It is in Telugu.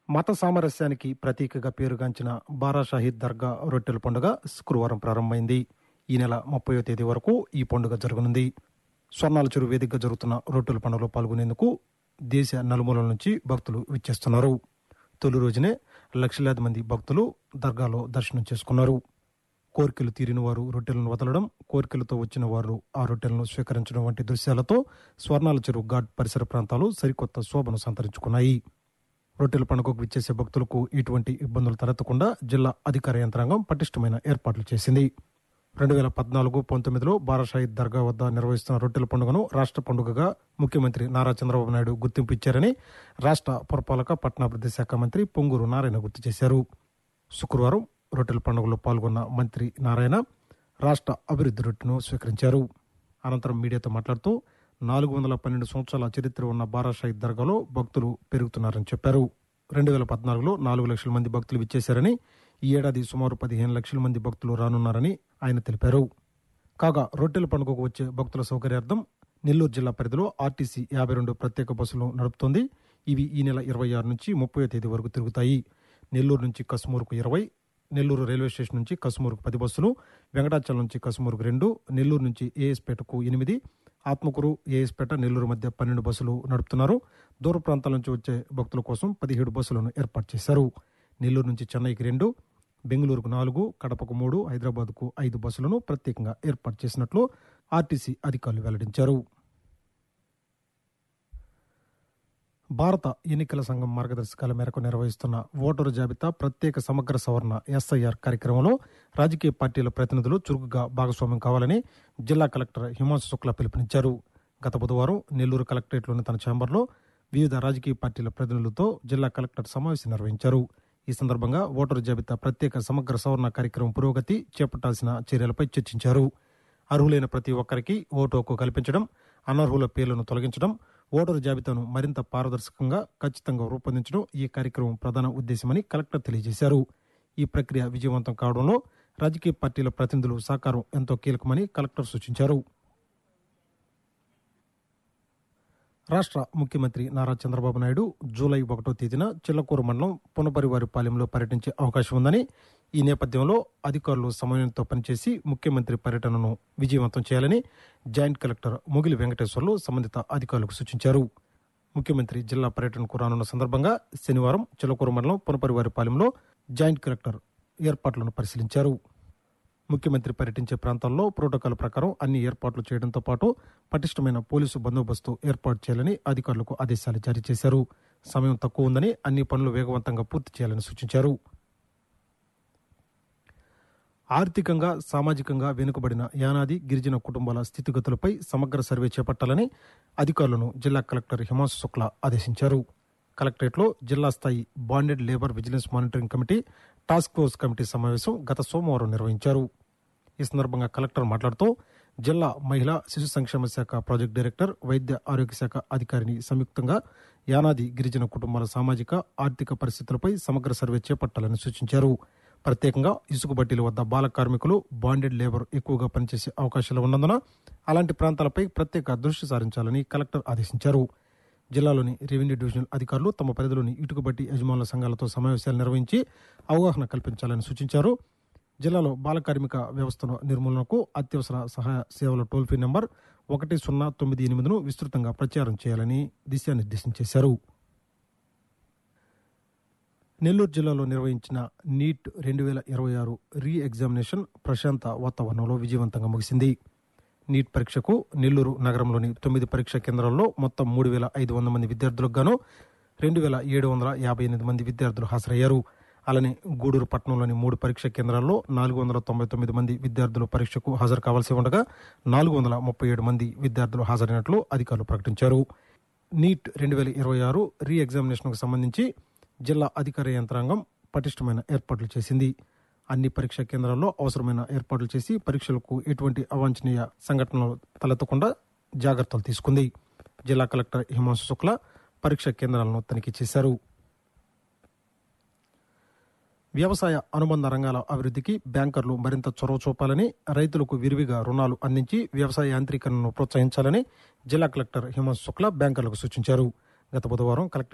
మత సామరస్యానికి ప్రతీకగా పేరుగాంచిన బారా షాహీద్ దర్గా రొట్టెల పండుగ శుక్రవారం ప్రారంభమైంది ఈ నెల ముప్పయో తేదీ వరకు ఈ పండుగ జరగనుంది స్వర్ణాల చెరువు వేదికగా జరుగుతున్న రొట్టెల పండుగలో పాల్గొనేందుకు దేశ నలుమూలల నుంచి భక్తులు విచ్చేస్తున్నారు తొలి రోజునే లక్షలాది మంది భక్తులు దర్గాలో దర్శనం చేసుకున్నారు కోరికలు తీరిన వారు రొట్టెలను వదలడం కోరికలతో వచ్చిన వారు ఆ రొట్టెలను స్వీకరించడం వంటి దృశ్యాలతో స్వర్ణాల చెరువు ఘాట్ పరిసర ప్రాంతాలు సరికొత్త శోభను సంతరించుకున్నాయి రొట్టెల పండుగకు విచ్చేసే భక్తులకు ఎటువంటి ఇబ్బందులు తలెత్తకుండా జిల్లా అధికార యంత్రాంగం పటిష్టమైన ఏర్పాట్లు చేసింది రెండు వేల పద్నాలుగు పంతొమ్మిదిలో బారాషాహిద్ దర్గా వద్ద నిర్వహిస్తున్న రొట్టెల పండుగను రాష్ట్ర పండుగగా ముఖ్యమంత్రి నారా చంద్రబాబు నాయుడు గుర్తింపు ఇచ్చారని రాష్ట్ర పురపాలక పట్టణాభివృద్ధి శాఖ మంత్రి పొంగూరు నారాయణ గుర్తు చేశారు శుక్రవారం రొట్టెల పండుగలో పాల్గొన్న మంత్రి నారాయణ రాష్ట్ర అభివృద్ధి రొట్టెను స్వీకరించారు అనంతరం మీడియాతో మాట్లాడుతూ నాలుగు వందల పన్నెండు సంవత్సరాల చరిత్ర ఉన్న బారాషాహిద్ దర్గాలో భక్తులు పెరుగుతున్నారని చెప్పారు రెండు వేల పద్నాలుగులో నాలుగు లక్షల మంది భక్తులు విచ్చేశారని ఈ ఏడాది సుమారు పదిహేను లక్షల మంది భక్తులు రానున్నారని ఆయన తెలిపారు కాగా రొట్టెల పండుగకు వచ్చే భక్తుల సౌకర్యార్థం నెల్లూరు జిల్లా పరిధిలో ఆర్టీసీ యాభై రెండు ప్రత్యేక బస్సులు నడుపుతోంది ఇవి ఈ నెల ఇరవై ఆరు నుంచి ముప్పై తేదీ వరకు తిరుగుతాయి నెల్లూరు నుంచి కస్మూరుకు ఇరవై నెల్లూరు రైల్వే స్టేషన్ నుంచి కస్మూరుకు పది బస్సులు వెంకటాచలం నుంచి కస్మూరుకు రెండు నెల్లూరు నుంచి ఏఎస్పేటకు ఎనిమిది ఆత్మకూరు ఏఎస్పేట నెల్లూరు మధ్య పన్నెండు బస్సులు నడుపుతున్నారు దూర ప్రాంతాల నుంచి వచ్చే భక్తుల కోసం పదిహేడు బస్సులను ఏర్పాటు చేశారు నెల్లూరు నుంచి చెన్నైకి రెండు బెంగళూరుకు నాలుగు కడపకు మూడు హైదరాబాద్కు ఐదు బస్సులను ప్రత్యేకంగా ఏర్పాటు చేసినట్లు ఆర్టీసీ అధికారులు వెల్లడించారు భారత ఎన్నికల సంఘం మార్గదర్శకాల మేరకు నిర్వహిస్తున్న ఓటరు జాబితా ప్రత్యేక సమగ్ర సవరణ ఎస్ఐఆర్ కార్యక్రమంలో రాజకీయ పార్టీల ప్రతినిధులు చురుకుగా భాగస్వామ్యం కావాలని జిల్లా కలెక్టర్ హిమాంశు శుక్లా పిలుపునిచ్చారు గత బుధవారం నెల్లూరు కలెక్టరేట్లోని తన ఛాంబర్లో వివిధ రాజకీయ పార్టీల ప్రతినిధులతో జిల్లా కలెక్టర్ సమావేశం నిర్వహించారు ఈ సందర్భంగా ఓటరు జాబితా ప్రత్యేక సమగ్ర సవరణ కార్యక్రమం పురోగతి చేపట్టాల్సిన చర్యలపై చర్చించారు అర్హులైన ప్రతి ఒక్కరికి ఓటు హక్కు కల్పించడం అనర్హుల పేర్లను తొలగించడం ఓటరు జాబితాను మరింత పారదర్శకంగా ఖచ్చితంగా రూపొందించడం ఈ కార్యక్రమం ప్రధాన ఉద్దేశమని కలెక్టర్ తెలియజేశారు ఈ ప్రక్రియ విజయవంతం కావడంలో రాజకీయ పార్టీల ప్రతినిధులు సహకారం ఎంతో కీలకమని కలెక్టర్ సూచించారు రాష్ట్ర ముఖ్యమంత్రి నారా చంద్రబాబు నాయుడు జూలై ఒకటో తేదీన చిల్లకూరు మండలం పునపరివారిపాలెంలో పర్యటించే అవకాశం ఉందని ఈ నేపథ్యంలో అధికారులు సమన్వయంతో పనిచేసి ముఖ్యమంత్రి పర్యటనను విజయవంతం చేయాలని జాయింట్ కలెక్టర్ ముగిలి వెంకటేశ్వర్లు సంబంధిత అధికారులకు సూచించారు ముఖ్యమంత్రి జిల్లా పర్యటనకు రానున్న సందర్భంగా శనివారం చిలకూరు మండలం పునపరివారిపాలెంలో జాయింట్ కలెక్టర్ ఏర్పాట్లను పరిశీలించారు ముఖ్యమంత్రి పర్యటించే ప్రాంతాల్లో ప్రోటోకాల్ ప్రకారం అన్ని ఏర్పాట్లు చేయడంతో పాటు పటిష్టమైన పోలీసు బందోబస్తు ఏర్పాటు చేయాలని అధికారులకు ఆదేశాలు జారీ చేశారు సమయం తక్కువ ఉందని అన్ని పనులు వేగవంతంగా పూర్తి చేయాలని సూచించారు ఆర్థికంగా సామాజికంగా వెనుకబడిన యానాది గిరిజన కుటుంబాల స్థితిగతులపై సమగ్ర సర్వే చేపట్టాలని అధికారులను జిల్లా కలెక్టర్ హిమాంశు శుక్లా ఆదేశించారు కలెక్టరేట్లో జిల్లా స్థాయి bonded labour vigilance monitoring committee task force committee సమావేశం గత సోమవారం నిర్వహించారు ఈ సందర్భంగా కలెక్టర్ మాట్లాడుతూ జిల్లా మహిళా శిశు సంక్షేమ శాఖ ప్రాజెక్టు డైరెక్టర్ వైద్య ఆరోగ్య శాఖ అధికారిని సంయుక్తంగా యానాది గిరిజన కుటుంబాల సామాజిక ఆర్థిక పరిస్థితులపై సమగ్ర సర్వే చేపట్టాలని సూచించారు ప్రత్యేకంగా ఇసుక బట్టీల వద్ద బాల కార్మికులు బాండెడ్ లేబర్ ఎక్కువగా పనిచేసే అవకాశాలు ఉన్నందున అలాంటి ప్రాంతాలపై ప్రత్యేక దృష్టి సారించాలని కలెక్టర్ ఆదేశించారు జిల్లాలోని రెవెన్యూ డివిజనల్ అధికారులు తమ పరిధిలోని ఇటుక బట్టి యజమానుల సంఘాలతో సమావేశాలు నిర్వహించి అవగాహన కల్పించాలని సూచించారు జిల్లాలో బాల కార్మిక వ్యవస్థను నిర్మూలనకు అత్యవసర సహాయ సేవల టోల్ ఫ్రీ నెంబర్ ఒకటి సున్నా తొమ్మిది ఎనిమిదిను విస్తృతంగా ప్రచారం చేయాలని దిశానిర్దేశం చేశారు నెల్లూరు జిల్లాలో నిర్వహించిన నీట్ రెండు వేల ఇరవై ఆరు రీ ఎగ్జామినేషన్ ప్రశాంత వాతావరణంలో విజయవంతంగా ముగిసింది నీట్ పరీక్షకు నెల్లూరు నగరంలోని తొమ్మిది పరీక్షా కేంద్రాల్లో మొత్తం మూడు వేల ఐదు వందల మంది విద్యార్థులకు గాను రెండు వేల ఏడు వందల యాభై ఎనిమిది మంది విద్యార్థులు హాజరయ్యారు అలానే గూడూరు పట్టణంలోని మూడు పరీక్షా కేంద్రాల్లో నాలుగు వందల తొంభై తొమ్మిది మంది విద్యార్థులు పరీక్షకు హాజరు కావాల్సి ఉండగా నాలుగు వందల ముప్పై ఏడు మంది విద్యార్థులు హాజరైనట్లు అధికారులు ప్రకటించారు నీట్ రెండు వేల ఇరవై ఆరు రీ ఎగ్జామినేషన్కు సంబంధించి జిల్లా అధికార యంత్రాంగం పటిష్టమైన ఏర్పాట్లు చేసింది అన్ని పరీక్షా కేంద్రాల్లో అవసరమైన ఏర్పాట్లు చేసి పరీక్షలకు ఎటువంటి అవాంఛనీయ సంఘటనలు తలెత్తకుండా జాగ్రత్తలు తీసుకుంది జిల్లా కలెక్టర్ హిమాంశు శుక్లా పరీక్షా కేంద్రాలను తనిఖీ చేశారు వ్యవసాయ అనుబంధ రంగాల అభివృద్ధికి బ్యాంకర్లు మరింత చొరవ చూపాలని రైతులకు విరివిగా రుణాలు అందించి వ్యవసాయ యాంత్రీకరణను ప్రోత్సహించాలని జిల్లా కలెక్టర్ హిమాంశు శుక్లా బ్యాంకర్లకు సూచించారు గత బుధవారం కలెక్టర్